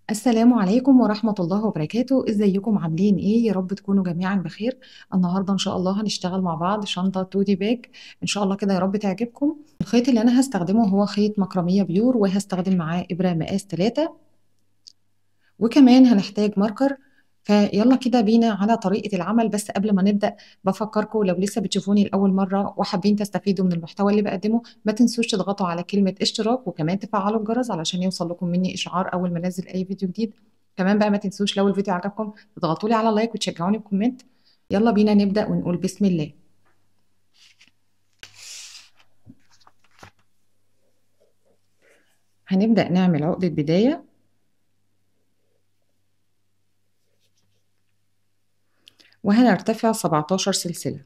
السلام عليكم ورحمة الله وبركاته ازيكم عاملين ايه يا رب تكونوا جميعا بخير النهاردة ان شاء الله هنشتغل مع بعض شنطة تودي باج ان شاء الله كده يا رب تعجبكم الخيط اللي انا هستخدمه هو خيط مكرمية بيور وهستخدم معاه ابرة مقاس 3 وكمان هنحتاج ماركر فيلا كده بينا على طريقة العمل بس قبل ما نبدأ بفكركم لو لسه بتشوفوني لأول مرة وحابين تستفيدوا من المحتوى اللي بقدمه ما تنسوش تضغطوا على كلمة اشتراك وكمان تفعلوا الجرس علشان يوصل لكم مني إشعار أول ما أنزل أي فيديو جديد كمان بقى ما تنسوش لو الفيديو عجبكم تضغطوا لي على لايك وتشجعوني بكومنت يلا بينا نبدأ ونقول بسم الله هنبدأ نعمل عقدة بداية وهنرتفع 17 سلسلة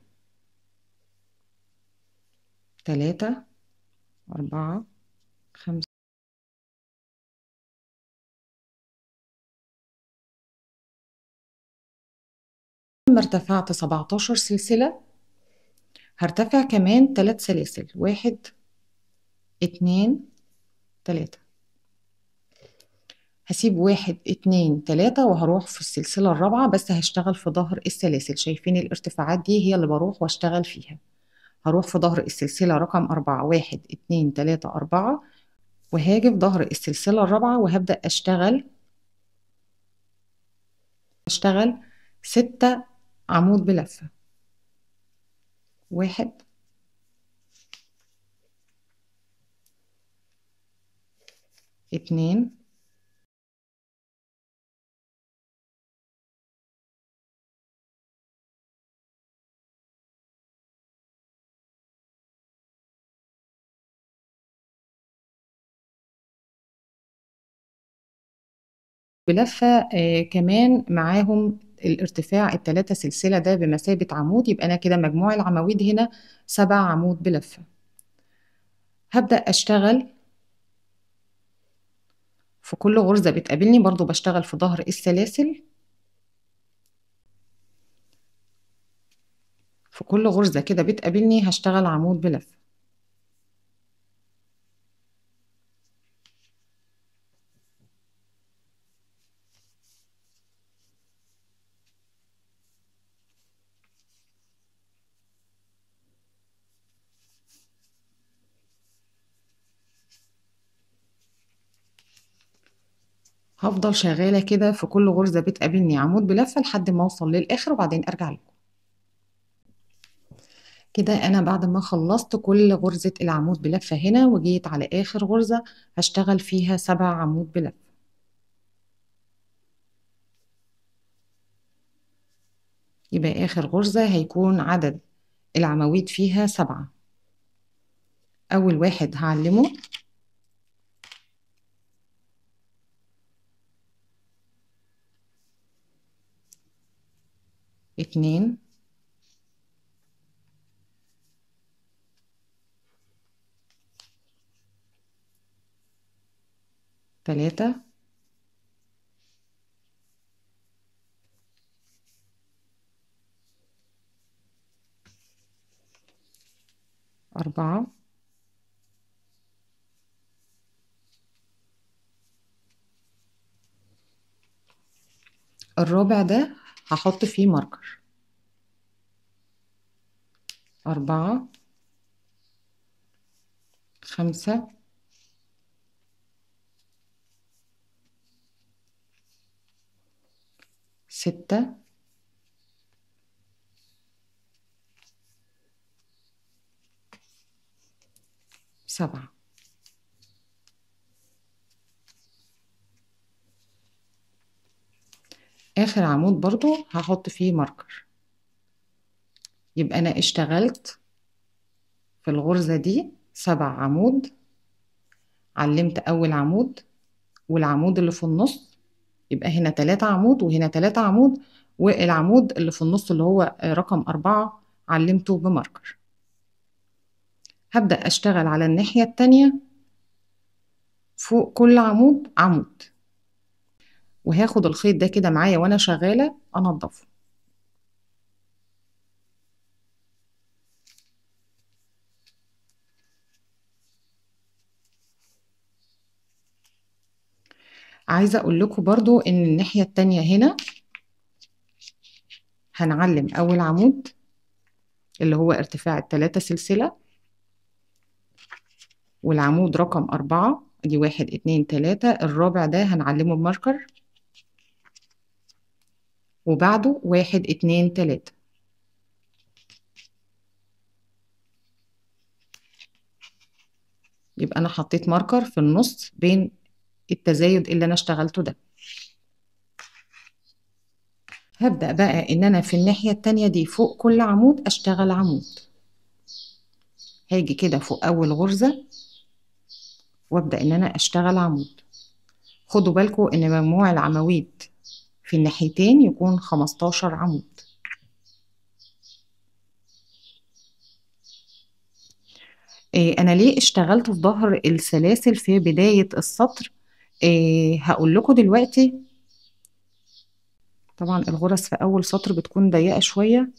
تلاتة أربعة خمسة لما ارتفعت 17 سلسلة هرتفع كمان تلات سلاسل واحد اتنين تلاتة هسيب واحد اتنين تلاتة وهروح في السلسلة الرابعة بس هشتغل في ظهر السلاسل شايفين الارتفاعات دي هي اللي بروح واشتغل فيها هروح في ظهر السلسلة رقم أربعة واحد اتنين تلاتة أربعة وهاجي في ظهر السلسلة الرابعة وهبدأ أشتغل أشتغل ستة عمود بلفة واحد اتنين بلفة آه كمان معاهم الارتفاع التلاتة سلسلة ده بمثابة عمود يبقى أنا كده مجموع العواميد هنا سبع عمود بلفة هبدأ أشتغل في كل غرزة بتقابلني برضو بشتغل في ظهر السلاسل في كل غرزة كده بتقابلني هشتغل عمود بلفة هفضل شغالة كده في كل غرزة بتقابلني عمود بلفة لحد ما اوصل للآخر وبعدين ارجع لكم كده انا بعد ما خلصت كل غرزة العمود بلفة هنا وجيت على اخر غرزة هشتغل فيها سبع عمود بلفة يبقى اخر غرزة هيكون عدد العواميد فيها سبعة اول واحد هعلمه اتنين تلاتة أربعة الرابع ده هحط فيه ماركر أربعة خمسة ستة سبعة آخر عمود برضو هحط فيه ماركر يبقى أنا اشتغلت في الغرزة دي سبع عمود علمت أول عمود والعمود اللي في النص يبقى هنا تلاتة عمود وهنا تلاتة عمود والعمود اللي في النص اللي هو رقم أربعة علمته بماركر هبدأ أشتغل على الناحية التانية فوق كل عمود عمود وهاخد الخيط ده كده معايا وأنا شغالة أنضفه عايزة اقول لكم برضو ان الناحية التانية هنا هنعلم اول عمود اللي هو ارتفاع التلاتة سلسلة والعمود رقم أربعة ادي واحد اتنين تلاتة الرابع ده هنعلمه بماركر وبعده واحد اتنين تلاتة يبقى أنا حطيت ماركر في النص بين التزايد اللي أنا اشتغلته ده هبدأ بقى إن أنا في الناحية التانية دي فوق كل عمود أشتغل عمود هاجي كده فوق أول غرزة وأبدأ إن أنا أشتغل عمود خدوا بالكم إن مجموع العواميد في الناحيتين يكون خمستاشر عمود إيه أنا ليه اشتغلت في ظهر السلاسل في بداية السطر إيه هقول لكم دلوقتي طبعا الغرز في أول سطر بتكون ضيقة شوية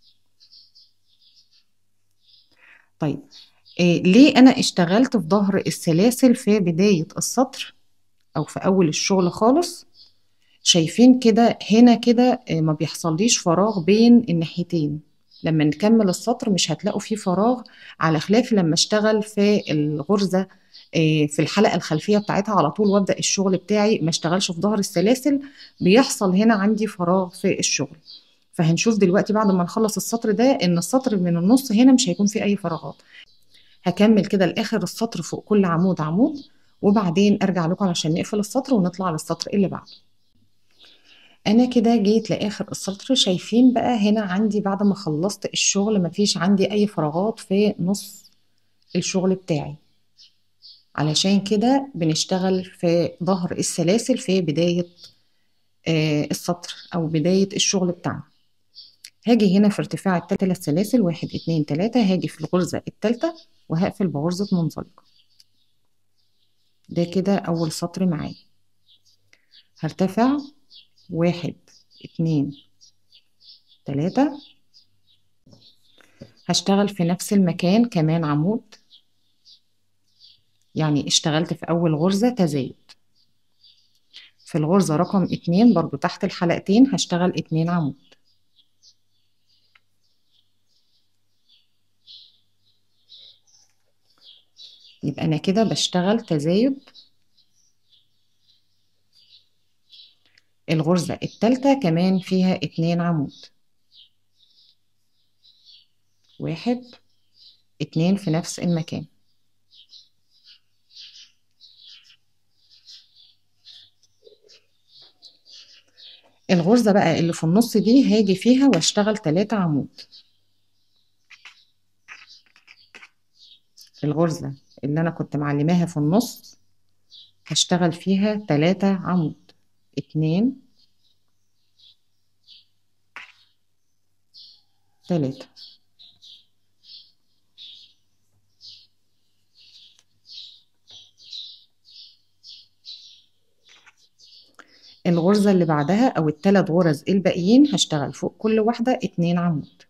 طيب إيه ليه أنا اشتغلت في ظهر السلاسل في بداية السطر أو في أول الشغل خالص شايفين كده هنا كده ما بيحصليش فراغ بين الناحيتين لما نكمل السطر مش هتلاقوا فيه فراغ على خلاف لما اشتغل في الغرزة في الحلقة الخلفية بتاعتها على طول وابدأ الشغل بتاعي ما اشتغلش في ظهر السلاسل بيحصل هنا عندي فراغ في الشغل فهنشوف دلوقتي بعد ما نخلص السطر ده ان السطر من النص هنا مش هيكون فيه اي فراغات هكمل كده لاخر السطر فوق كل عمود عمود وبعدين ارجع لكم علشان نقفل السطر ونطلع للسطر اللي بعده انا كده جيت لاخر السطر شايفين بقى هنا عندي بعد ما خلصت الشغل مفيش عندي اي فراغات في نص الشغل بتاعي علشان كده بنشتغل في ظهر السلاسل في بداية آه السطر او بداية الشغل بتاعنا هاجي هنا في ارتفاع التلاتة السلاسل واحد اتنين تلاتة هاجي في الغرزة التالتة وهقفل بغرزة منزلقة ده كده اول سطر معايا هرتفع واحد اتنين تلاتة هشتغل في نفس المكان كمان عمود يعني اشتغلت في أول غرزة تزايد في الغرزة رقم اتنين برضو تحت الحلقتين هشتغل اتنين عمود يبقى أنا كده بشتغل تزايد الغرزة التالتة كمان فيها اتنين عمود واحد اتنين في نفس المكان الغرزة بقى اللي في النص دي هاجي فيها واشتغل تلاتة عمود الغرزة اللي أنا كنت معلماها في النص هشتغل فيها تلاتة عمود اتنين تلاتة الغرزة اللي بعدها أو التلات غرز الباقيين هشتغل فوق كل واحدة اتنين عمود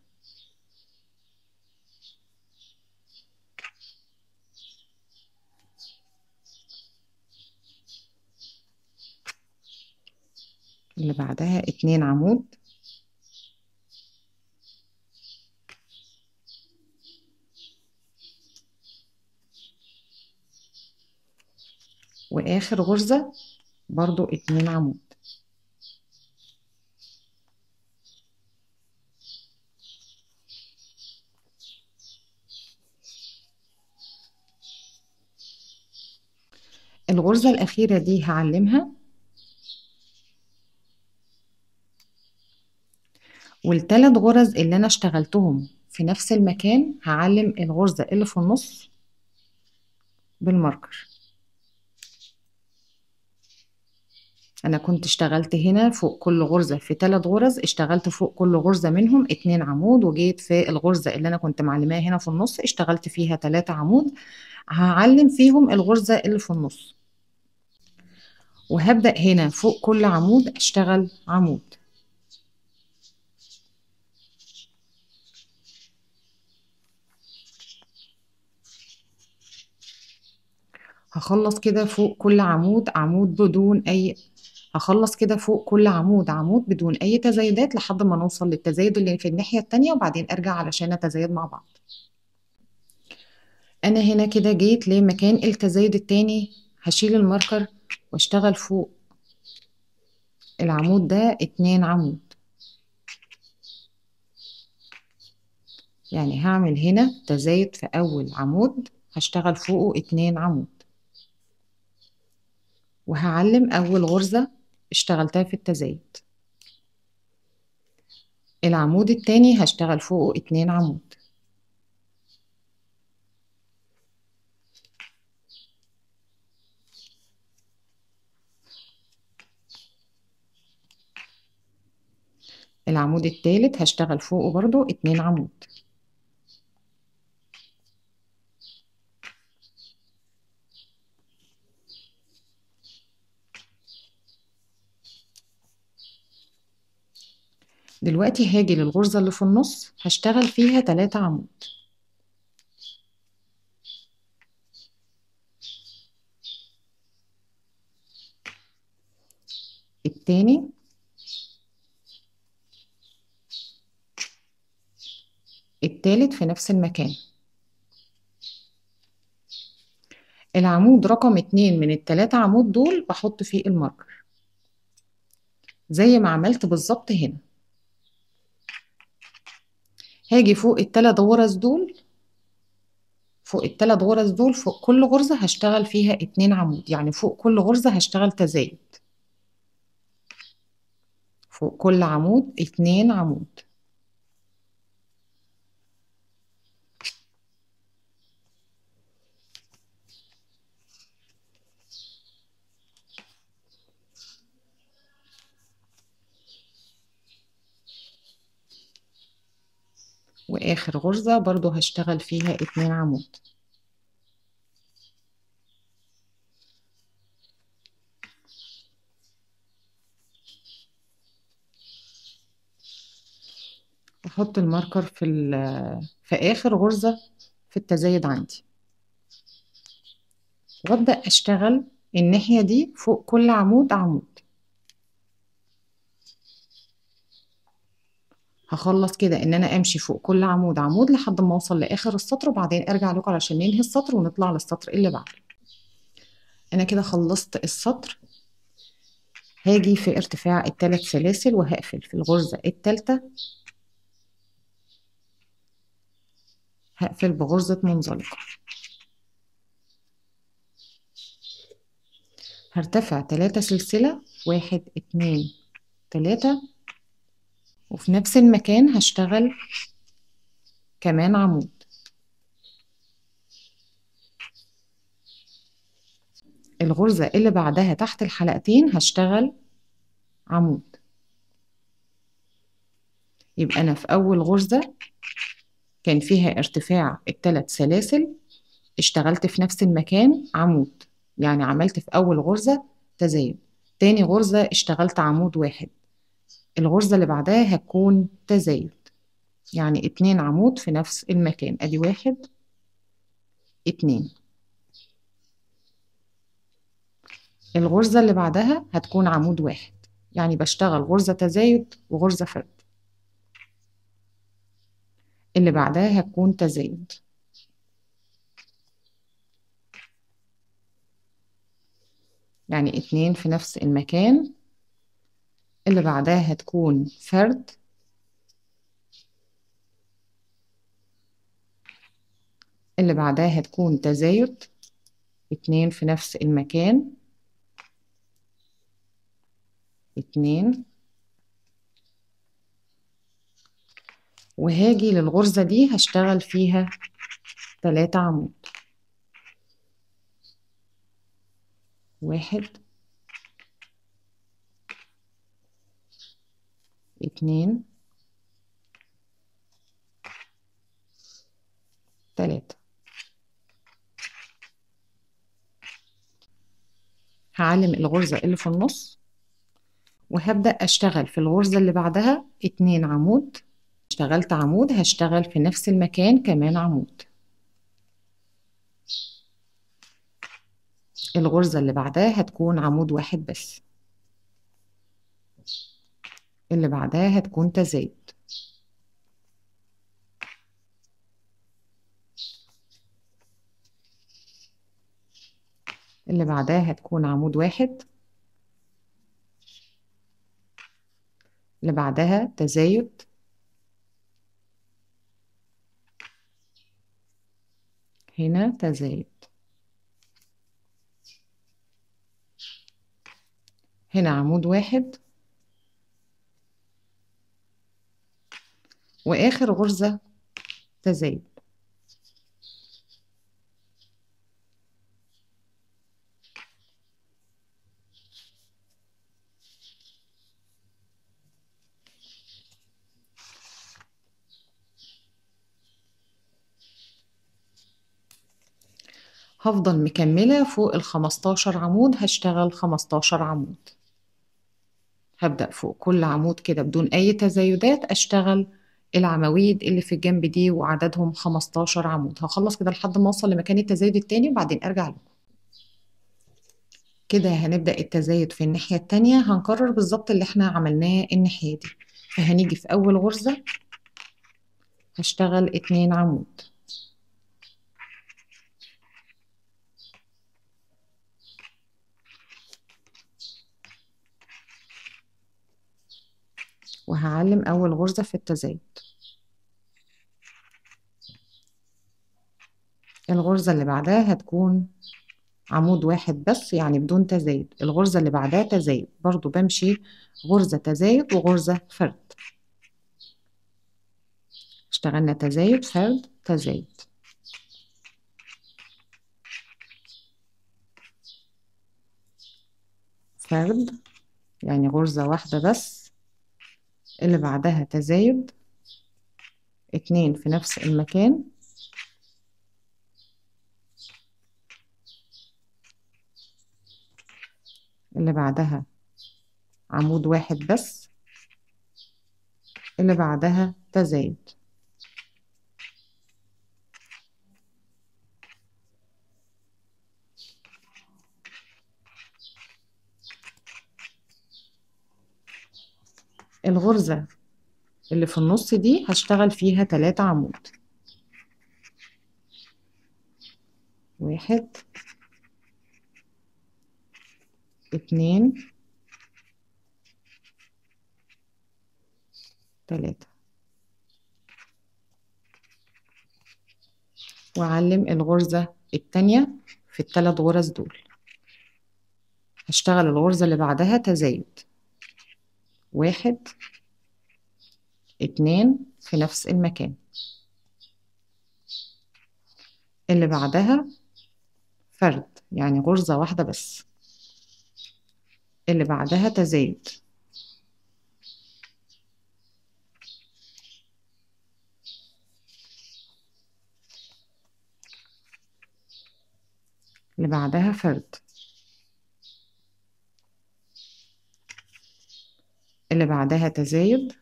اللي بعدها اتنين عمود واخر غرزة برضو اتنين عمود الغرزة الأخيرة دي هعلمها والتلات غرز اللي أنا اشتغلتهم في نفس المكان هعلم الغرزة اللي في النص بالماركر أنا كنت اشتغلت هنا فوق كل غرزة في تلات غرز اشتغلت فوق كل غرزة منهم اتنين عمود وجيت في الغرزة اللي أنا كنت معلماها هنا في النص اشتغلت فيها تلاتة عمود هعلم فيهم الغرزة اللي في النص وهبدأ هنا فوق كل عمود أشتغل عمود هخلص كده فوق كل عمود عمود بدون اي هخلص كده فوق كل عمود عمود بدون اي تزايدات لحد ما نوصل للتزايد اللي في الناحية التانية وبعدين ارجع علشان نتزايد مع بعض انا هنا كده جيت لمكان التزايد التاني هشيل الماركر واشتغل فوق العمود ده اتنين عمود يعني هعمل هنا تزايد في اول عمود هشتغل فوقه اتنين عمود وهعلم اول غرزة اشتغلتها في التزايد العمود التاني هشتغل فوقه اتنين عمود العمود التالت هشتغل فوقه برضو اتنين عمود دلوقتي هاجي للغرزة اللي في النص هشتغل فيها تلاتة عمود التاني التالت في نفس المكان العمود رقم اتنين من التلاتة عمود دول بحط فيه الماركر زي ما عملت بالظبط هنا هاجي فوق التلات غرز دول فوق التلات غرز دول فوق كل غرزة هشتغل فيها اتنين عمود يعني فوق كل غرزة هشتغل تزايد فوق كل عمود اتنين عمود واخر غرزة برضو هشتغل فيها اتنين عمود احط الماركر في في اخر غرزة في التزايد عندي وابدأ اشتغل الناحية دي فوق كل عمود عمود هخلص كده ان انا امشي فوق كل عمود عمود لحد ما اوصل لاخر السطر وبعدين ارجع لكم علشان ننهي السطر ونطلع للسطر اللي بعده انا كده خلصت السطر هاجي في ارتفاع الثلاث سلاسل وهقفل في الغرزة الثالثة هقفل بغرزة منزلقة هرتفع تلاتة سلسلة واحد اتنين تلاتة وفي نفس المكان هشتغل كمان عمود الغرزة اللي بعدها تحت الحلقتين هشتغل عمود يبقى أنا في أول غرزة كان فيها ارتفاع التلات سلاسل اشتغلت في نفس المكان عمود يعني عملت في أول غرزة تزايد تاني غرزة اشتغلت عمود واحد الغرزة اللي بعدها هتكون تزايد يعني اتنين عمود في نفس المكان ادي واحد اتنين الغرزة اللي بعدها هتكون عمود واحد يعني بشتغل غرزة تزايد وغرزة فرد اللي بعدها هتكون تزايد يعني اتنين في نفس المكان اللي بعدها هتكون فرد اللي بعدها هتكون تزايد اتنين في نفس المكان اتنين وهاجي للغرزة دي هشتغل فيها تلاتة عمود واحد اتنين تلاتة هعلم الغرزة اللي في النص وهبدأ أشتغل في الغرزة اللي بعدها اتنين عمود اشتغلت عمود هشتغل في نفس المكان كمان عمود الغرزة اللي بعدها هتكون عمود واحد بس اللي بعدها هتكون تزايد اللي بعدها هتكون عمود واحد اللي بعدها تزايد هنا تزايد هنا عمود واحد وآخر غرزة تزايد هفضل مكملة فوق الخمستاشر عمود هشتغل خمستاشر عمود هبدأ فوق كل عمود كده بدون أي تزايدات أشتغل العواميد اللي في الجنب دي وعددهم خمستاشر عمود هخلص كده لحد ما أوصل لمكان التزايد التاني وبعدين أرجع لكم كده هنبدأ التزايد في الناحية التانية هنكرر بالظبط اللي احنا عملناه الناحية دي فهنيجي في أول غرزة هشتغل اتنين عمود وهعلم أول غرزة في التزايد الغرزة اللي بعدها هتكون عمود واحد بس يعني بدون تزايد الغرزة اللي بعدها تزايد برضو بمشي غرزة تزايد وغرزة فرد اشتغلنا تزايد فرد تزايد فرد يعني غرزة واحدة بس اللي بعدها تزايد اتنين في نفس المكان اللي بعدها عمود واحد بس اللي بعدها تزايد الغرزة اللي في النص دي هشتغل فيها تلاتة عمود واحد اتنين تلاتة وأعلم الغرزة التانية في التلات غرز دول هشتغل الغرزة اللي بعدها تزايد واحد اتنين في نفس المكان اللي بعدها فرد يعني غرزة واحدة بس اللي بعدها تزايد اللي بعدها فرد اللي بعدها تزايد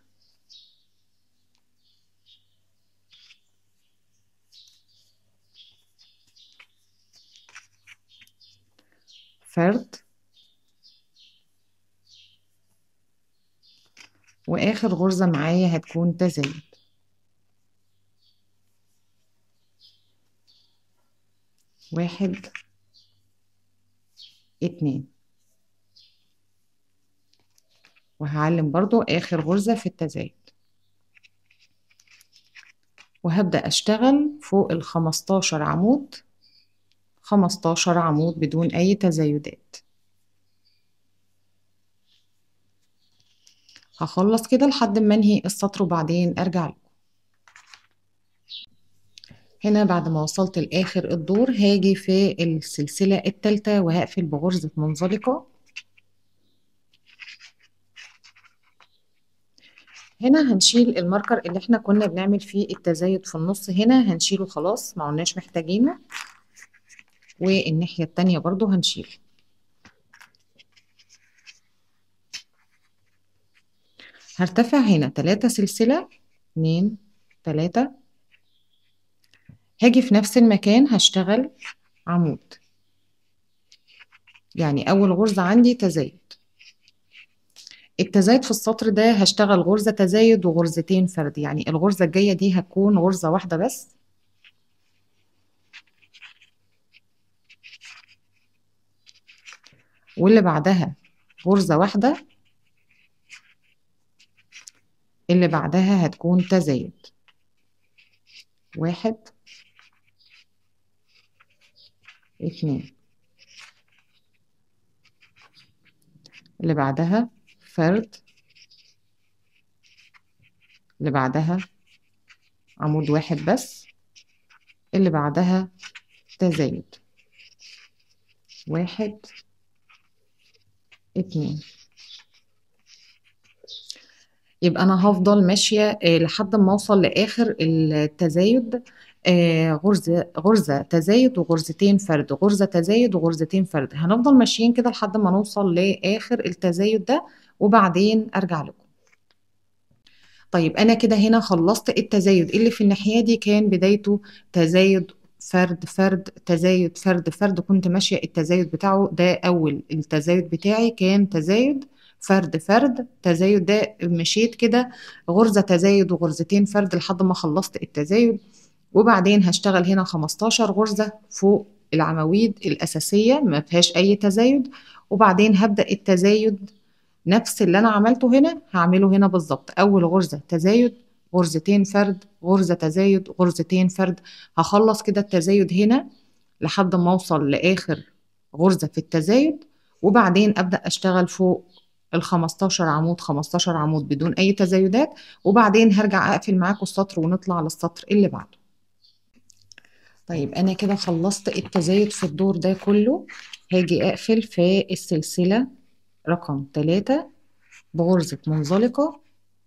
فرد واخر غرزة معايا هتكون تزايد واحد اتنين وهعلم برضو اخر غرزة في التزايد وهبدأ اشتغل فوق الخمستاشر عمود خمستاشر عمود بدون اي تزايدات هخلص كده لحد ما انهي السطر وبعدين ارجع لكم هنا بعد ما وصلت لاخر الدور هاجي في السلسلة التالتة وهقفل بغرزة منزلقة هنا هنشيل الماركر اللي احنا كنا بنعمل فيه التزايد في النص هنا هنشيله خلاص ما عدناش محتاجينه والناحية التانية برضو هنشيله هرتفع هنا تلاتة سلسلة اتنين تلاتة هاجي في نفس المكان هشتغل عمود يعني أول غرزة عندي تزايد التزايد في السطر ده هشتغل غرزة تزايد وغرزتين فرد يعني الغرزة الجاية دي هتكون غرزة واحدة بس واللي بعدها غرزة واحدة اللي بعدها هتكون تزايد واحد اتنين اللي بعدها فرد اللي بعدها عمود واحد بس اللي بعدها تزايد واحد اتنين يبقى انا هفضل ماشيه آه، لحد ما اوصل لاخر التزايد آه، غرزه غرزه تزايد وغرزتين فرد غرزه تزايد وغرزتين فرد هنفضل ماشيين كده لحد ما نوصل لاخر التزايد ده وبعدين ارجع لكم طيب انا كده هنا خلصت التزايد اللي في الناحيه دي كان بدايته تزايد فرد فرد تزايد فرد فرد كنت ماشيه التزايد بتاعه ده اول التزايد بتاعي كان تزايد فرد فرد تزايد ده مشيت كده غرزة تزايد وغرزتين فرد لحد ما خلصت التزايد وبعدين هشتغل هنا 15 غرزة فوق العواميد الأساسية ما فيهاش أي تزايد وبعدين هبدأ التزايد نفس اللي أنا عملته هنا هعمله هنا بالظبط أول غرزة تزايد غرزتين فرد غرزة تزايد غرزتين فرد هخلص كده التزايد هنا لحد ما أوصل لآخر غرزة في التزايد وبعدين أبدأ أشتغل فوق ال 15 عمود 15 عمود بدون أي تزايدات وبعدين هرجع أقفل معاكم السطر ونطلع للسطر اللي بعده طيب أنا كده خلصت التزايد في الدور ده كله هاجي أقفل في السلسلة رقم 3 بغرزة منزلقة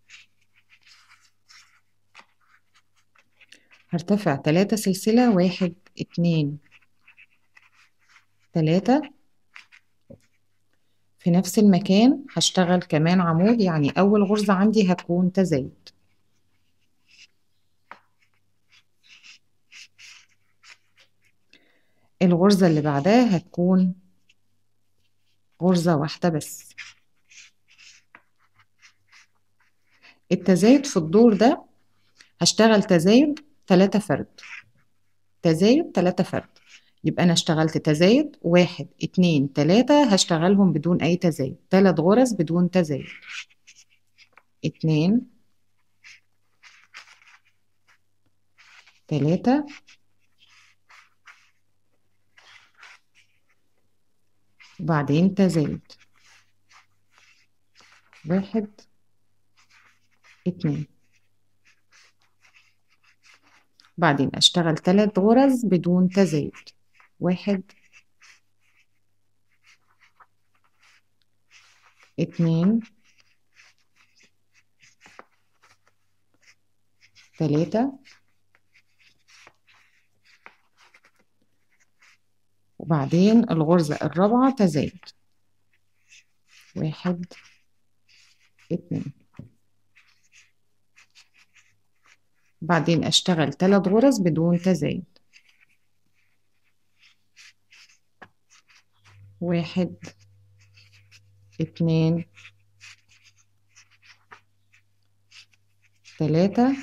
هرتفع 3 سلسلة واحد اتنين تلاتة في نفس المكان هشتغل كمان عمود يعني أول غرزة عندي هتكون تزايد الغرزة اللي بعدها هتكون غرزة واحدة بس التزايد في الدور ده هشتغل تزايد تلاتة فرد تزايد تلاتة فرد يبقى أنا اشتغلت تزايد واحد اتنين تلاتة هشتغلهم بدون أي تزايد تلات غرز بدون تزايد اتنين تلاتة وبعدين تزايد واحد اتنين بعدين أشتغل تلات غرز بدون تزايد واحد اتنين تلاتة وبعدين الغرزة الرابعة تزايد واحد اتنين بعدين أشتغل تلات غرز بدون تزايد واحد اتنين تلاتة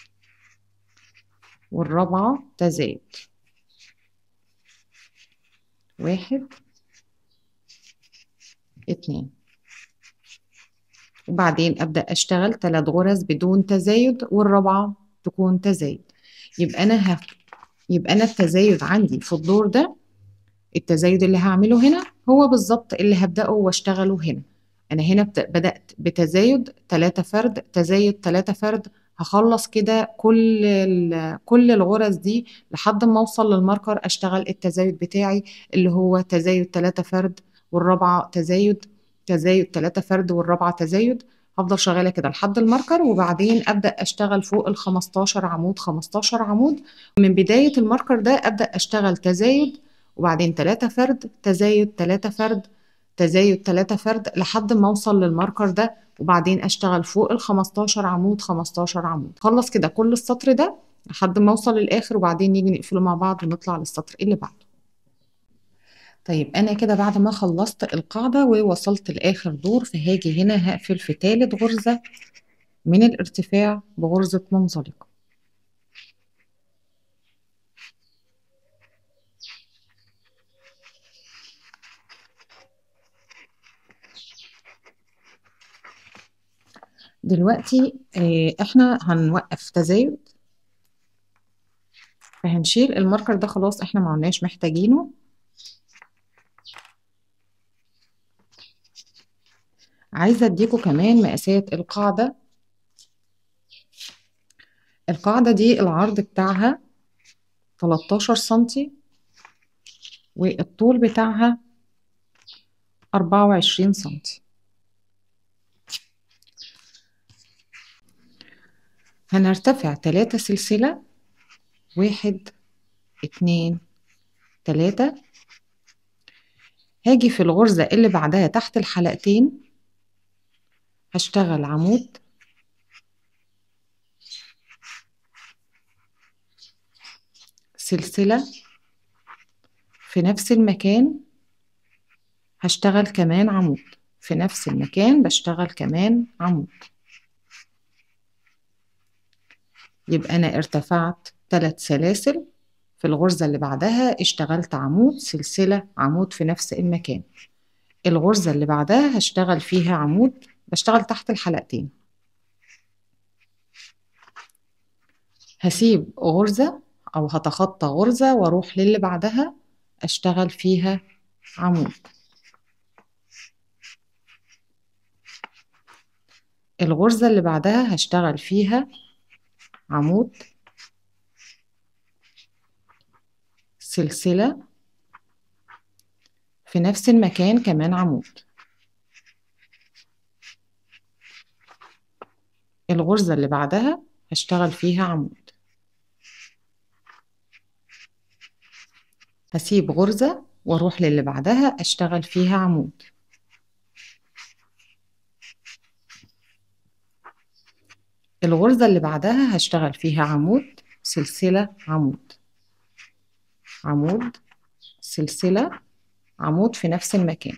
والرابعة تزايد واحد اتنين وبعدين أبدأ أشتغل تلات غرز بدون تزايد والرابعة تكون تزايد يبقى أنا ه... يبقى أنا التزايد عندي في الدور ده التزايد اللي هعمله هنا هو بالظبط اللي هبدأه واشتغله هنا أنا هنا بت- بدأت بتزايد تلاتة فرد تزايد تلاتة فرد هخلص كده كل ال- كل الغرز دي لحد ما اوصل للماركر اشتغل التزايد بتاعي اللي هو تزايد تلاتة فرد والرابعة تزايد تزايد تلاتة فرد والرابعة تزايد هفضل شغالة كده لحد الماركر وبعدين أبدأ أشتغل فوق ال 15 عمود 15 عمود من بداية الماركر ده أبدأ أشتغل تزايد وبعدين تلاتة فرد تزايد تلاتة فرد تزايد تلاتة فرد لحد ما اوصل للماركر ده وبعدين اشتغل فوق ال 15 عمود 15 عمود خلص كده كل السطر ده لحد ما اوصل للاخر وبعدين نيجي نقفله مع بعض ونطلع للسطر اللي بعده طيب أنا كده بعد ما خلصت القاعدة ووصلت لآخر دور فهاجي هنا هقفل في تالت غرزة من الارتفاع بغرزة منزلقة دلوقتي آه، احنا هنوقف تزايد فهنشيل الماركر ده خلاص احنا ما عدناش محتاجينه عايزة اديكوا كمان مقاسات القاعدة القاعدة دي العرض بتاعها 13 سنتي والطول بتاعها 24 سنتي هنرتفع تلاتة سلسلة واحد اتنين تلاتة هاجي في الغرزة اللي بعدها تحت الحلقتين هشتغل عمود سلسلة في نفس المكان هشتغل كمان عمود في نفس المكان بشتغل كمان عمود يبقى أنا ارتفعت ثلاث سلاسل في الغرزة اللي بعدها اشتغلت عمود سلسلة عمود في نفس المكان الغرزة اللي بعدها هشتغل فيها عمود بشتغل تحت الحلقتين هسيب غرزة أو هتخطى غرزة وأروح للي بعدها أشتغل فيها عمود الغرزة اللي بعدها هشتغل فيها عمود سلسلة في نفس المكان كمان عمود الغرزة اللي بعدها هشتغل فيها عمود هسيب غرزة واروح للي بعدها اشتغل فيها عمود الغرزة اللي بعدها هشتغل فيها عمود سلسلة عمود عمود سلسلة عمود في نفس المكان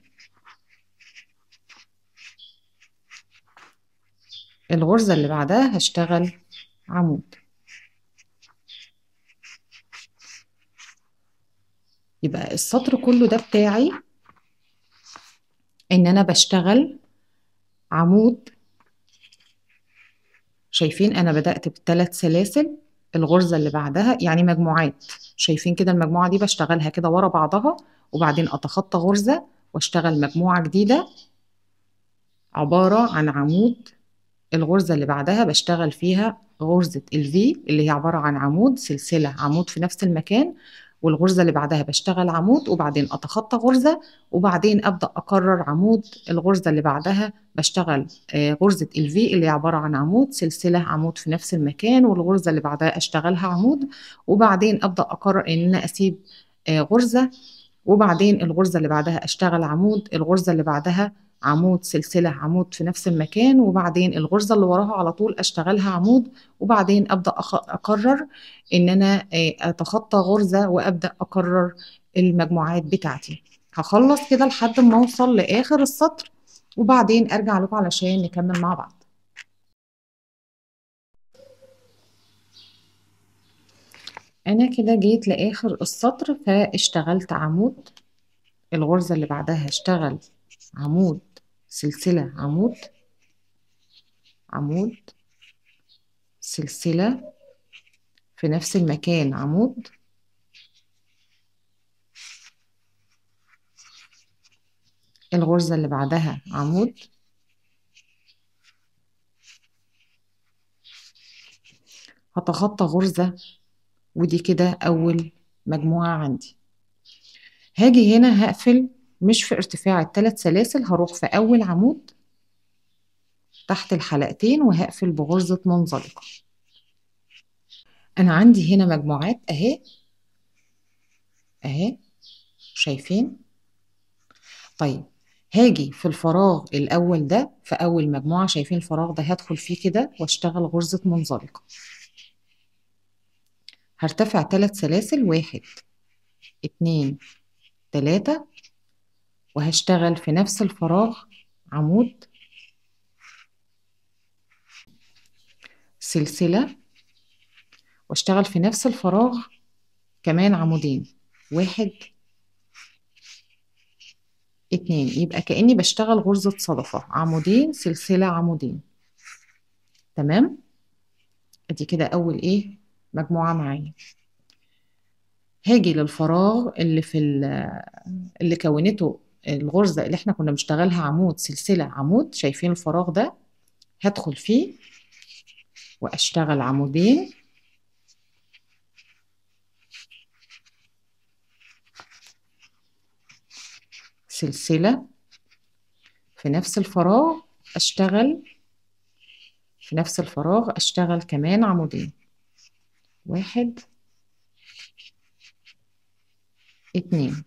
الغرزة اللي بعدها هشتغل عمود يبقى السطر كله ده بتاعي ان انا بشتغل عمود شايفين انا بدأت بثلاث سلاسل الغرزة اللي بعدها يعني مجموعات شايفين كده المجموعة دي بشتغلها كده ورا بعضها وبعدين اتخطى غرزة واشتغل مجموعة جديدة عبارة عن عمود الغرزة اللي بعدها بشتغل فيها غرزة الفي اللي هي عبارة عن عمود سلسلة عمود في نفس المكان والغرزة اللي بعدها بشتغل عمود وبعدين أتخطى غرزة وبعدين أبدأ أكرر عمود الغرزة اللي بعدها بشتغل آه، غرزة الفي اللي هي عبارة عن عمود سلسلة عمود في نفس المكان والغرزة اللي بعدها أشتغلها عمود وبعدين أبدأ أقرر إن أنا أسيب آه، غرزة وبعدين الغرزة اللي بعدها أشتغل عمود الغرزة اللي بعدها عمود سلسلة عمود في نفس المكان وبعدين الغرزة اللي وراها على طول أشتغلها عمود وبعدين أبدأ أخ- أكرر إن أنا آه، أتخطى غرزة وأبدأ أكرر المجموعات بتاعتي هخلص كده لحد ما أوصل لآخر السطر وبعدين أرجع لكم علشان نكمل مع بعض أنا كده جيت لآخر السطر فاشتغلت عمود الغرزة اللي بعدها هشتغل عمود سلسلة عمود عمود سلسلة في نفس المكان عمود الغرزة اللي بعدها عمود هتخطى غرزة ودي كده أول مجموعة عندي هاجي هنا هقفل مش في ارتفاع الثلاث سلاسل هروح في أول عمود تحت الحلقتين وهقفل بغرزة منزلقة أنا عندي هنا مجموعات أهي أهي شايفين طيب هاجي في الفراغ الأول ده في أول مجموعة شايفين الفراغ ده هدخل فيه كده واشتغل غرزة منزلقة هرتفع ثلاث سلاسل واحد اتنين تلاتة وهشتغل في نفس الفراغ عمود سلسلة واشتغل في نفس الفراغ كمان عمودين واحد اتنين يبقى كأني بشتغل غرزة صدفة عمودين سلسلة عمودين تمام ادي كده اول ايه مجموعة معايا هاجي للفراغ اللي في اللي كونته الغرزة اللي احنا كنا بنشتغلها عمود سلسلة عمود شايفين الفراغ ده هدخل فيه واشتغل عمودين سلسلة في نفس الفراغ اشتغل في نفس الفراغ اشتغل كمان عمودين واحد اتنين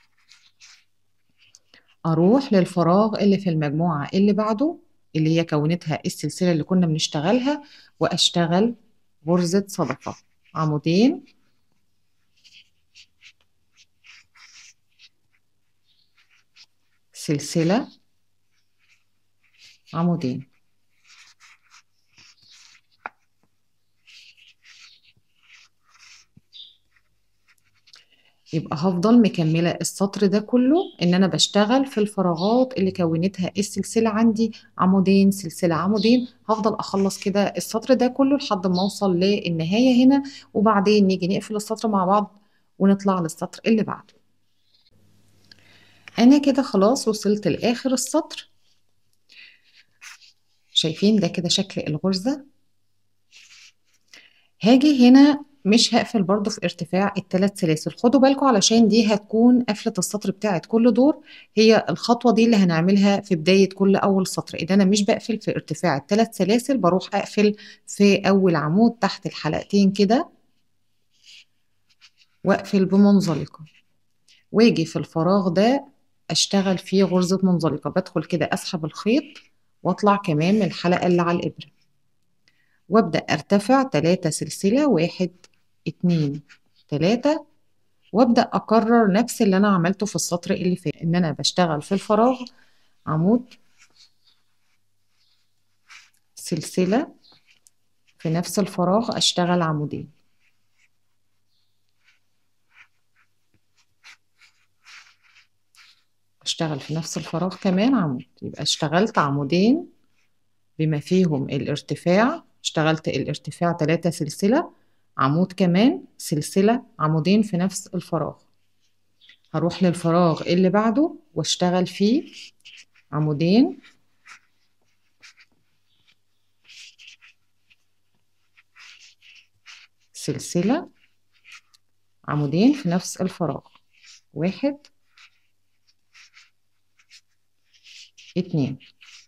اروح للفراغ اللي في المجموعة اللي بعده اللي هي كونتها السلسلة اللي كنا بنشتغلها واشتغل غرزة صدفة عمودين سلسلة عمودين يبقى هفضل مكملة السطر ده كله ان انا بشتغل في الفراغات اللي كونتها السلسلة عندي عمودين سلسلة عمودين هفضل اخلص كده السطر ده كله لحد ما اوصل للنهاية هنا وبعدين نيجي نقفل السطر مع بعض ونطلع للسطر اللي بعده انا كده خلاص وصلت لاخر السطر شايفين ده كده شكل الغرزة هاجي هنا مش هقفل برضو في ارتفاع الثلاث سلاسل خدوا بالكم علشان دي هتكون قفلة السطر بتاعت كل دور هي الخطوة دي اللي هنعملها في بداية كل أول سطر إذا أنا مش بقفل في ارتفاع الثلاث سلاسل بروح أقفل في أول عمود تحت الحلقتين كده وأقفل بمنزلقة واجي في الفراغ ده أشتغل فيه غرزة منزلقة بدخل كده أسحب الخيط وأطلع كمان من الحلقة اللي على الإبرة وابدأ ارتفع تلاتة سلسلة واحد اتنين تلاتة وابدأ اكرر نفس اللي انا عملته في السطر اللي فات ان انا بشتغل في الفراغ عمود سلسلة في نفس الفراغ اشتغل عمودين اشتغل في نفس الفراغ كمان عمود يبقى اشتغلت عمودين بما فيهم الارتفاع اشتغلت الارتفاع تلاتة سلسلة عمود كمان سلسلة عمودين في نفس الفراغ هروح للفراغ اللي بعده واشتغل فيه عمودين سلسلة عمودين في نفس الفراغ واحد اتنين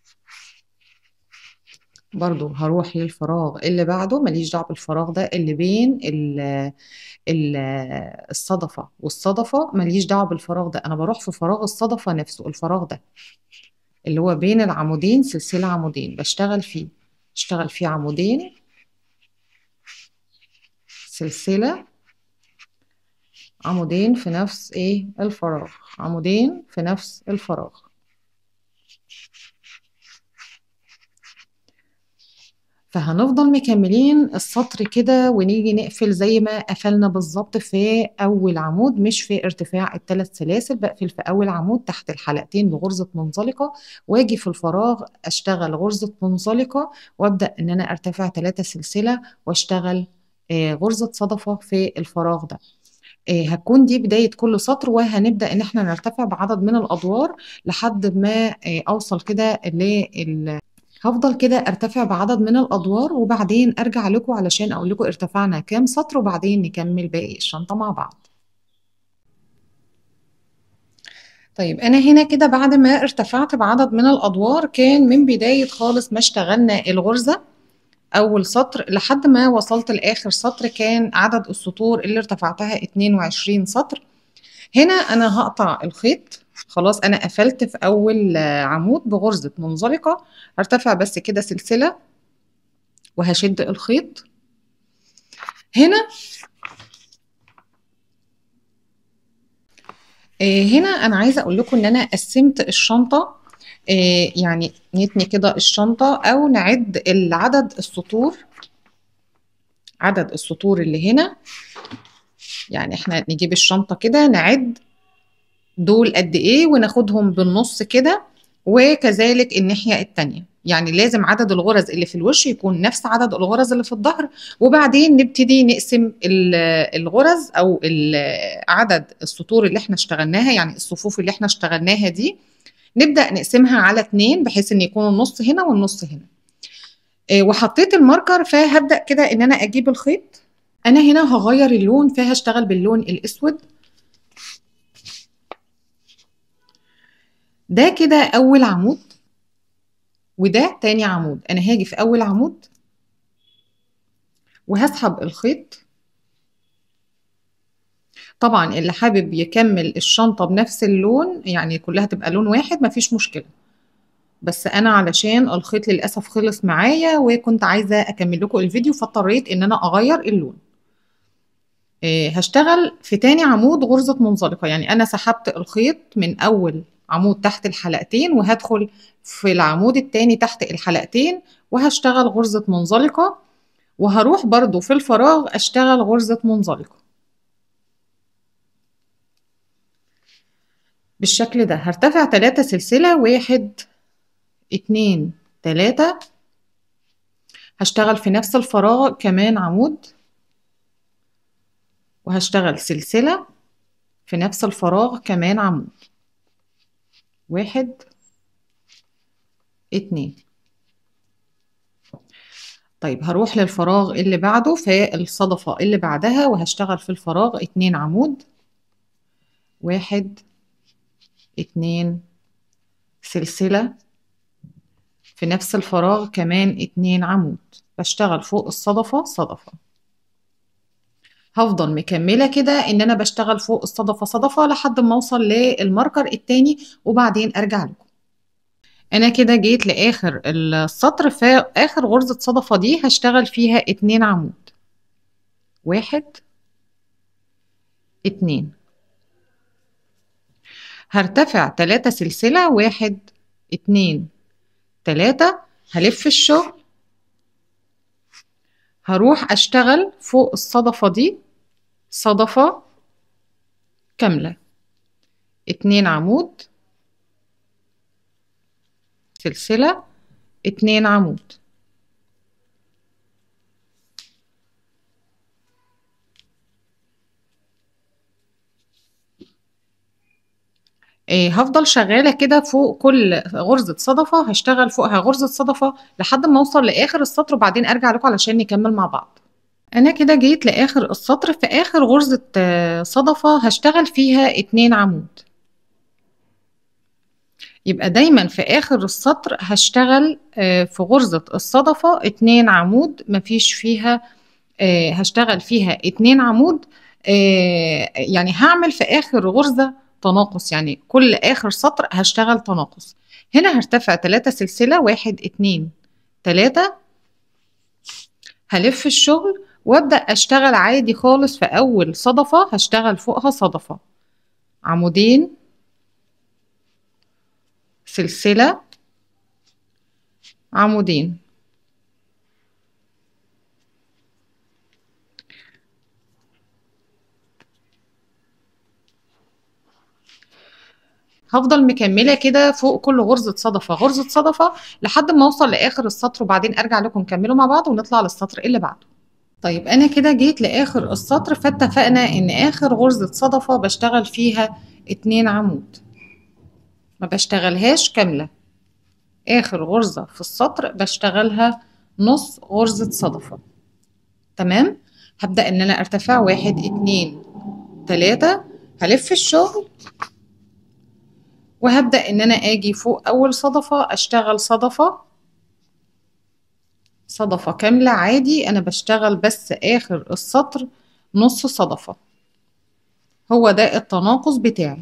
برضو هروح للفراغ اللي بعده ماليش دعوه بالفراغ ده اللي بين ال ال الصدفة والصدفة ماليش دعوه بالفراغ ده أنا بروح في فراغ الصدفة نفسه الفراغ ده اللي هو بين العمودين سلسلة عمودين بشتغل فيه اشتغل فيه عمودين سلسلة عمودين في نفس ايه الفراغ عمودين في نفس الفراغ فهنفضل مكملين السطر كده ونيجي نقفل زي ما قفلنا بالظبط في اول عمود مش في ارتفاع الثلاث سلاسل بقفل في اول عمود تحت الحلقتين بغرزة منزلقة واجي في الفراغ اشتغل غرزة منزلقة وابدأ ان انا ارتفع ثلاثة سلسلة واشتغل آه غرزة صدفة في الفراغ ده آه هتكون دي بداية كل سطر وهنبدأ ان احنا نرتفع بعدد من الادوار لحد ما آه اوصل كده لل هفضل كده ارتفع بعدد من الادوار وبعدين ارجع لكم علشان اقول لكم ارتفعنا كام سطر وبعدين نكمل باقي الشنطه مع بعض طيب انا هنا كده بعد ما ارتفعت بعدد من الادوار كان من بدايه خالص ما اشتغلنا الغرزه اول سطر لحد ما وصلت لاخر سطر كان عدد السطور اللي ارتفعتها 22 سطر هنا انا هقطع الخيط خلاص انا قفلت في اول عمود بغرزة منزلقة هرتفع بس كده سلسلة وهشد الخيط هنا آه، هنا انا عايزه اقول لكم ان انا قسمت الشنطه آه، يعني نتني كده الشنطه او نعد العدد السطور عدد السطور اللي هنا يعني احنا نجيب الشنطه كده نعد دول قد ايه وناخدهم بالنص كده وكذلك الناحيه التانيه يعني لازم عدد الغرز اللي في الوش يكون نفس عدد الغرز اللي في الظهر وبعدين نبتدي نقسم ال- الغرز او ال- عدد السطور اللي احنا اشتغلناها يعني الصفوف اللي احنا اشتغلناها دي نبدأ نقسمها على اتنين بحيث ان يكون النص هنا والنص هنا آه، وحطيت الماركر فهبدأ كده ان انا اجيب الخيط انا هنا هغير اللون فهشتغل باللون الاسود ده كده اول عمود وده تاني عمود انا هاجي في اول عمود وهسحب الخيط طبعا اللي حابب يكمل الشنطة بنفس اللون يعني كلها تبقى لون واحد مفيش مشكلة بس انا علشان الخيط للاسف خلص معايا وكنت عايزة اكمل لكم الفيديو فاضطريت ان انا اغير اللون آه، هشتغل في تاني عمود غرزة منزلقة يعني انا سحبت الخيط من اول عمود تحت الحلقتين وهدخل في العمود التاني تحت الحلقتين وهشتغل غرزة منزلقة وهروح برضو في الفراغ اشتغل غرزة منزلقة بالشكل ده هرتفع تلاتة سلسلة واحد اتنين تلاتة هشتغل في نفس الفراغ كمان عمود وهشتغل سلسلة في نفس الفراغ كمان عمود واحد اتنين طيب هروح للفراغ اللي بعده في الصدفة اللي بعدها وهشتغل في الفراغ اتنين عمود واحد اتنين سلسلة في نفس الفراغ كمان اتنين عمود بشتغل فوق الصدفة صدفة هفضل مكملة كده ان انا بشتغل فوق الصدفة صدفة لحد ما اوصل للماركر التاني وبعدين ارجع لكم انا كده جيت لاخر السطر في اخر غرزة صدفة دي هشتغل فيها اتنين عمود واحد اتنين هرتفع تلاتة سلسلة واحد اتنين تلاتة هلف الشغل هروح اشتغل فوق الصدفة دي صدفة كاملة اتنين عمود سلسلة اتنين عمود إيه هفضل شغالة كده فوق كل غرزة صدفة هشتغل فوقها غرزة صدفة لحد ما اوصل لآخر السطر وبعدين ارجع لكم علشان نكمل مع بعض انا كده جيت لآخر السطر في آخر غرزة آه، صدفة هشتغل فيها اتنين عمود يبقى دايما في آخر السطر هشتغل آه، في غرزة الصدفة اتنين عمود مفيش فيها آه، هشتغل فيها اتنين عمود آه، يعني هعمل في آخر غرزة تناقص يعني كل آخر سطر هشتغل تناقص هنا هرتفع تلاتة سلسلة واحد اتنين تلاتة هلف الشغل وابدأ اشتغل عادي خالص في اول صدفة هشتغل فوقها صدفة عمودين سلسلة عمودين هفضل مكملة كده فوق كل غرزة صدفة غرزة صدفة لحد ما اوصل لاخر السطر وبعدين ارجع لكم نكمله مع بعض ونطلع للسطر اللي بعده طيب انا كده جيت لاخر السطر فاتفقنا ان اخر غرزة صدفة بشتغل فيها اتنين عمود ما بشتغلهاش كاملة اخر غرزة في السطر بشتغلها نص غرزة صدفة تمام هبدأ ان انا ارتفع واحد اتنين تلاتة هلف الشغل وهبدأ ان انا اجي فوق اول صدفة اشتغل صدفة صدفة كاملة عادي انا بشتغل بس اخر السطر نص صدفة هو ده التناقص بتاعي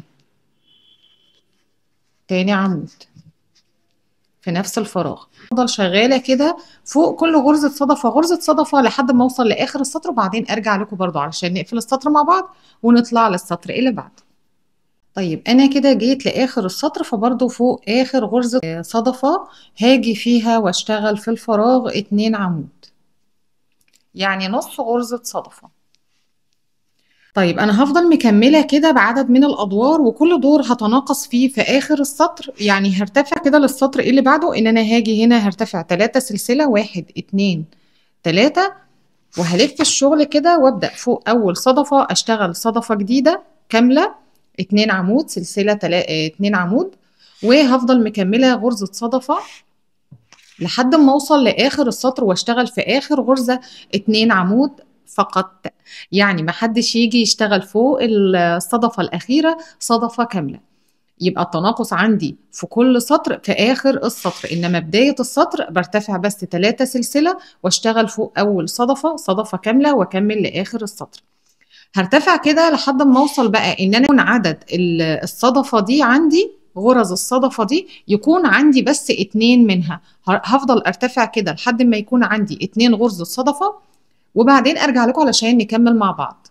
تاني عمود في نفس الفراغ افضل شغالة كده فوق كل غرزة صدفة غرزة صدفة لحد ما اوصل لاخر السطر وبعدين ارجع لكم برضو علشان نقفل السطر مع بعض ونطلع للسطر اللي بعده طيب انا كده جيت لاخر السطر فبرضه فوق اخر غرزة آه، صدفة هاجي فيها واشتغل في الفراغ اتنين عمود يعني نص غرزة صدفة طيب انا هفضل مكملة كده بعدد من الادوار وكل دور هتناقص فيه في اخر السطر يعني هرتفع كده للسطر اللي بعده ان انا هاجي هنا هرتفع تلاتة سلسلة واحد اتنين تلاتة وهلف الشغل كده وابدأ فوق اول صدفة اشتغل صدفة جديدة كاملة اتنين عمود سلسلة تلا... اتنين عمود وهفضل مكملة غرزة صدفة لحد ما اوصل لاخر السطر واشتغل في اخر غرزة اتنين عمود فقط يعني محدش يجي يشتغل فوق الصدفة الاخيرة صدفة كاملة يبقى التناقص عندي في كل سطر في اخر السطر انما بداية السطر برتفع بس ثلاثة سلسلة واشتغل فوق اول صدفة صدفة كاملة واكمل لاخر السطر هرتفع كده لحد ما اوصل بقى ان انا يكون عدد الصدفة دي عندي غرز الصدفة دي يكون عندي بس اتنين منها هفضل ارتفع كده لحد ما يكون عندي اتنين غرزة صدفة وبعدين ارجع لكم علشان نكمل مع بعض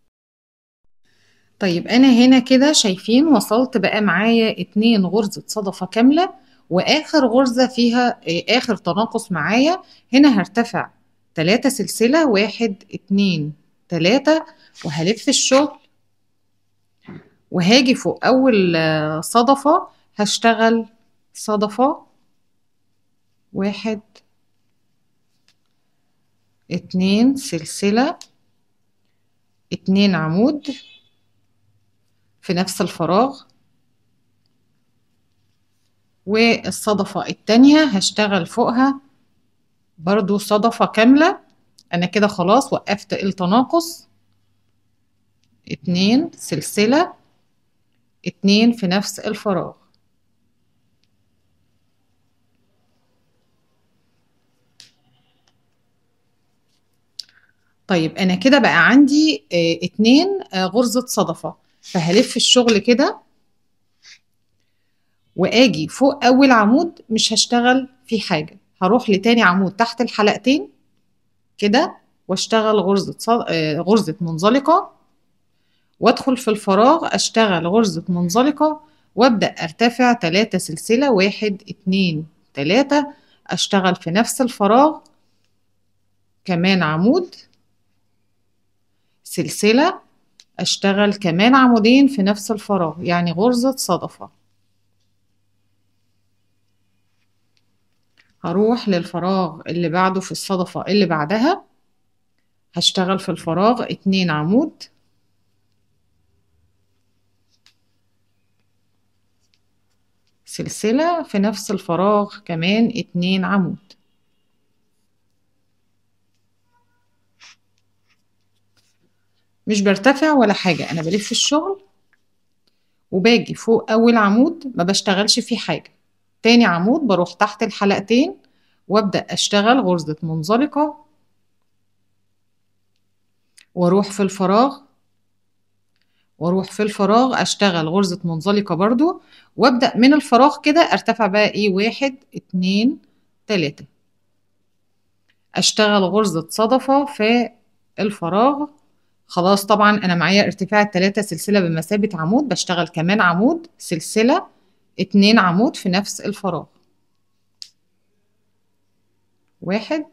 طيب انا هنا كده شايفين وصلت بقى معايا اتنين غرزة صدفة كاملة واخر غرزة فيها اخر تناقص معايا هنا هرتفع تلاتة سلسلة واحد اتنين تلاتة وهلف الشغل وهاجي فوق اول صدفة هشتغل صدفة واحد اتنين سلسلة اتنين عمود في نفس الفراغ والصدفة التانية هشتغل فوقها برضو صدفة كاملة انا كده خلاص وقفت التناقص اتنين سلسلة اتنين في نفس الفراغ طيب انا كده بقى عندي اه اتنين اه غرزة صدفة فهلف الشغل كده واجي فوق اول عمود مش هشتغل في حاجة هروح لتاني عمود تحت الحلقتين كده واشتغل غرزة صد... اه غرزة منزلقة وادخل في الفراغ اشتغل غرزة منزلقة وابدأ ارتفع تلاتة سلسلة واحد اتنين تلاتة اشتغل في نفس الفراغ كمان عمود سلسلة اشتغل كمان عمودين في نفس الفراغ يعني غرزة صدفة هروح للفراغ اللي بعده في الصدفة اللي بعدها هشتغل في الفراغ اتنين عمود سلسلة في نفس الفراغ كمان اتنين عمود مش برتفع ولا حاجة أنا بلف الشغل وباجي فوق أول عمود ما بشتغلش فيه حاجة تاني عمود بروح تحت الحلقتين وابدأ أشتغل غرزة منزلقة واروح في الفراغ واروح في الفراغ اشتغل غرزة منزلقة برضو وابدأ من الفراغ كده ارتفع بقى ايه واحد اتنين تلاتة اشتغل غرزة صدفة في الفراغ خلاص طبعا انا معايا ارتفاع التلاتة سلسلة بمثابة عمود بشتغل كمان عمود سلسلة اتنين عمود في نفس الفراغ واحد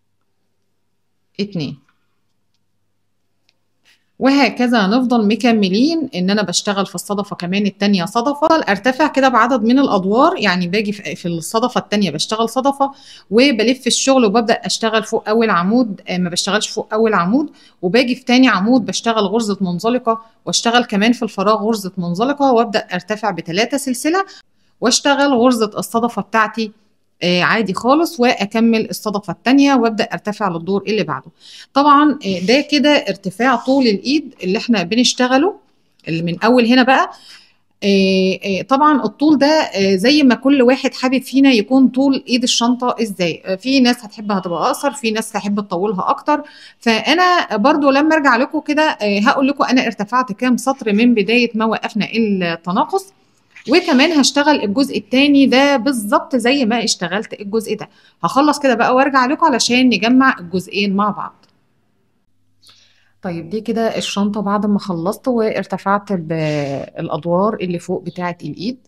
اتنين وهكذا هنفضل مكملين ان انا بشتغل في الصدفه كمان التانية صدفه ارتفع كده بعدد من الادوار يعني باجي في الصدفه التانية بشتغل صدفه وبلف الشغل وببدا اشتغل فوق اول عمود ما بشتغلش فوق اول عمود وباجي في تاني عمود بشتغل غرزه منزلقه واشتغل كمان في الفراغ غرزه منزلقه وابدا ارتفع بثلاثه سلسله واشتغل غرزه الصدفه بتاعتي آه عادي خالص واكمل الصدفه الثانيه وابدا ارتفع للدور اللي بعده طبعا آه ده كده ارتفاع طول الايد اللي احنا بنشتغله اللي من اول هنا بقى آه طبعا الطول ده زي ما كل واحد حابب فينا يكون طول ايد الشنطه ازاي في ناس هتحبها تبقى اقصر في ناس تحب تطولها اكتر فانا برضو لما ارجع لكم كده هقول لكم انا ارتفعت كام سطر من بدايه ما وقفنا التناقص وكمان هشتغل الجزء التاني ده بالظبط زي ما اشتغلت الجزء ده هخلص كده بقى وارجع لكم علشان نجمع الجزئين مع بعض طيب دي كده الشنطة بعد ما خلصت وارتفعت بالأدوار اللي فوق بتاعة الإيد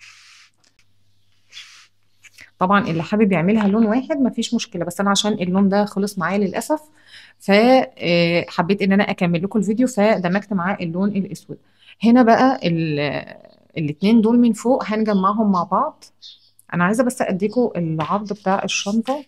طبعا اللي حابب يعملها لون واحد مفيش مشكلة بس أنا عشان اللون ده خلص معايا للأسف فحبيت إن أنا أكمل لكم الفيديو فدمجت معاه اللون الأسود هنا بقى ال- الاتنين دول من فوق هنجمعهم مع بعض أنا عايزة بس أديكم العرض بتاع الشنطة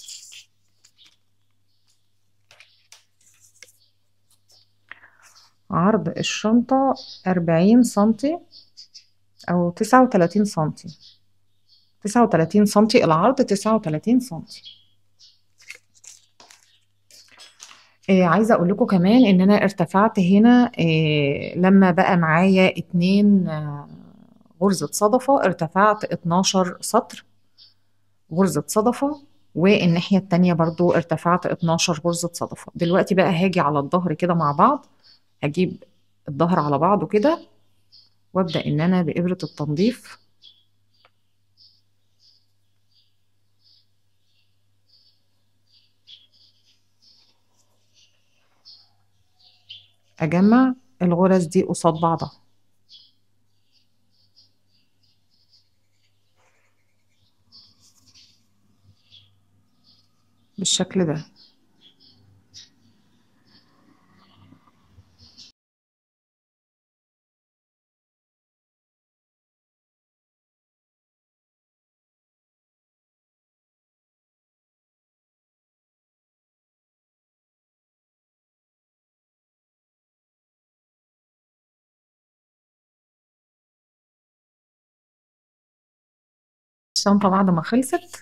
عرض الشنطة أربعين سنتي أو تسعة وتلاتين سنتي تسعة وتلاتين سنتي العرض تسعة وتلاتين سنتي آه عايزة أقول لكم كمان إن أنا ارتفعت هنا آه لما بقى معايا اتنين آه غرزة صدفة ارتفعت 12 سطر غرزة صدفة والناحية التانية برضو ارتفعت 12 غرزة صدفة دلوقتي بقى هاجي على الظهر كده مع بعض هجيب الظهر على بعضه كده وابدأ إن أنا بإبرة التنظيف أجمع الغرز دي قصاد بعضها بالشكل ده الشنطة بعد ما خلصت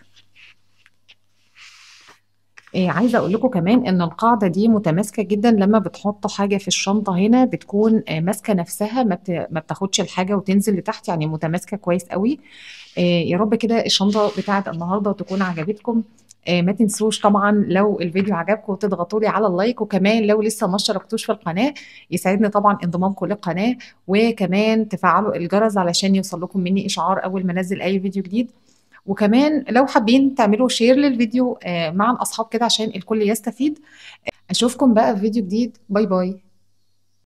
إيه عايزة أقول لكم كمان إن القاعدة دي متماسكة جدا لما بتحطوا حاجة في الشنطة هنا بتكون آه، ماسكة نفسها ما بت- ما بتاخدش الحاجة وتنزل لتحت يعني متماسكة كويس قوي إيه يا رب كده الشنطة بتاعت النهاردة تكون عجبتكم إيه ما تنسوش طبعا لو الفيديو عجبكم تضغطوا لي على اللايك وكمان لو لسه ما اشتركتوش في القناة يسعدني طبعا انضمامكم للقناة وكمان تفعلوا الجرس علشان يوصل لكم مني إشعار أول ما أنزل أي فيديو جديد وكمان لو حابين تعملوا شير للفيديو آه، مع الأصحاب كده عشان الكل يستفيد أشوفكم بقى في فيديو جديد باي باي